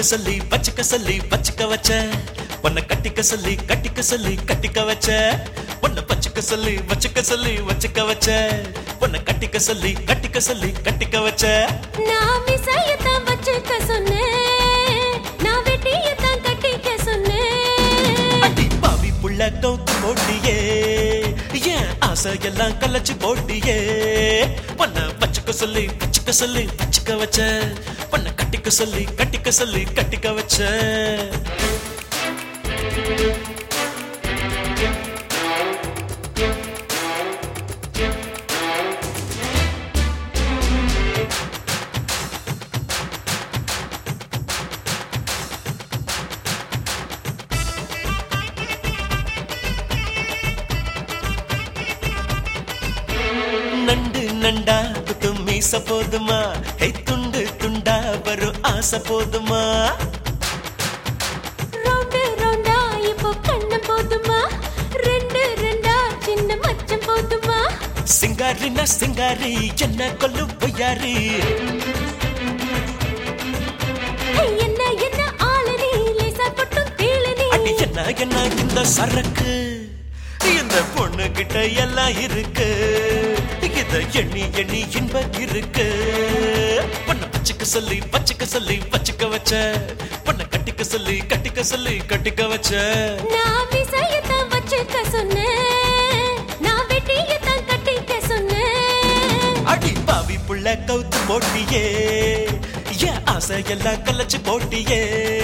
சொல்லி வச்சுக்க சொல்லி வச்சுக்க வச்ச உன்னை கட்டிக்க சொல்லி கட்டிக்க சொல்லி கட்டிக்க வச்ச உன்னை வச்சுக்க சொல்லி வச்சுக்க சொல்லி வச்சுக்க வச்ச உன்னை கட்டிக்க சொல்லி கட்டிக்க சொல்லி கட்டிக்க வச்ச நான் விசையத்தான் வச்சுக்க சொன்னேன் நான் வெட்டியத்தான் கட்டிக்க சொன்னேன் அடி பாவி புள்ள கவுத்து போட்டியே ஏன் ஆசையெல்லாம் கலைச்சு போட்டியே உன்னை வச்சுக்க சொல்லி வச்சுக்க சொல்லி வச்சுக்க வச்ச உன்னை கட்டிக்க சொல்லி கட்டிக்க சொல்லி கட்டிக்க வச்ச நண்டு நண்டா குத்து மீச போதுமா ஹை துண்டு துண்டா வரும் ஆசை போதுமா ரவுண்டு ரவுண்டா இப்போ கண்ணம் போதுமா ரெண்டு ரெண்டா சின்ன மச்சம் போதுமா சிங்காரினா சிங்காரி என்ன கொல்லும் பொய்யாரி ஏய், என்ன என்ன ஆளனி லேசா பொட்டும் கீழனி அடி என்ன என்ன இந்த சரக்கு இந்த பொண்ணு கிட்ட எல்லாம் இருக்கு இத எண்ணி எண்ணி இன்ப இருக்கு பொண்ணை வச்சுக்க சொல்லி வச்சுக்க சொல்லி வச்சுக்க வச்ச பொண்ணை கட்டிக்க சொல்லி கட்டிக்க சொல்லி கட்டிக்க வச்ச நான் விசையத்தான் வச்சுக்க சொன்னேன் நான் வெட்டியத்தான் கட்டிக்க சொன்னேன் அடி பாவி புள்ள கவுத்து போட்டியே என் ஆசை எல்லாம் கலைச்சு போட்டியே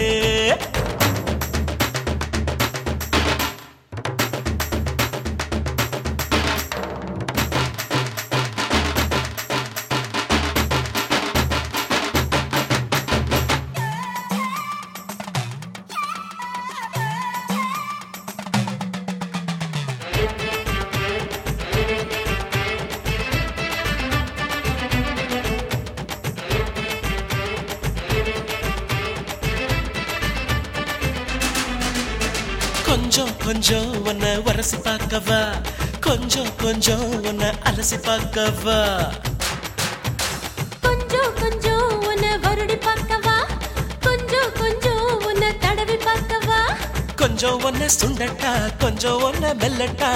கொஞ்சம் கொஞ்சம் உன்னை வரசி பார்க்கவா கொஞ்சம் கொஞ்சம் உன்னை அலசி பார்க்கவா கொஞ்சம் கொஞ்சம் உன்னை வருடி பார்க்கவா கொஞ்சம் கொஞ்சம் உன்னை தடவி பார்க்கவா கொஞ்சம் உன்னை சுண்டட்டா கொஞ்சம் உன்னை மெல்லட்டா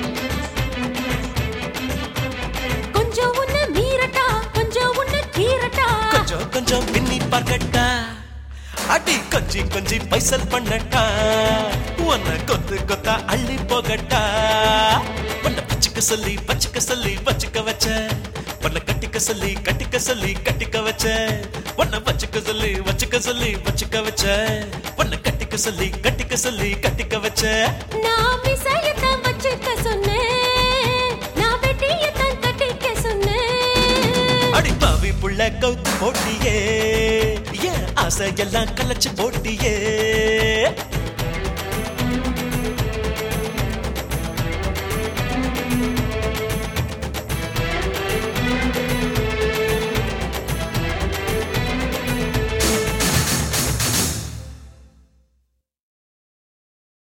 கொஞ்சம் உன்னை மீறட்டா கொஞ்சம் உன்னை கீறட்டா கொஞ்சம் கொஞ்சம் பின்னி பார்க்கட்டா அடி கொஞ்சி கொஞ்சி பைசல் பண்ணட்டா உன்னை கொத்து கொத்தா அள்ளி போகட்டா உன்னை பச்சுக்க சொல்லி பச்சுக்க சொல்லி வச்சுக்க வச்ச உன்னை கட்டிக்க சொல்லி கட்டிக்க சொல்லி கட்டிக்க வச்ச உன்னை வச்சுக்க சொல்லி வச்சுக்க சொல்லி வச்சுக்க வச்ச உன்னை கட்டிக்க சொல்லி கட்டிக்க சொல்லி கட்டிக்க வச்ச நான் விசையத்தான் வச்சுக்க சொன்னேன் நான் வெட்டியத்தான் கட்டிக்க சொன்னேன் அடி பாவி புள்ள கவுத்து போட்டியே ஏன் ஆசை எல்லாம் கலைச்சு போட்டியே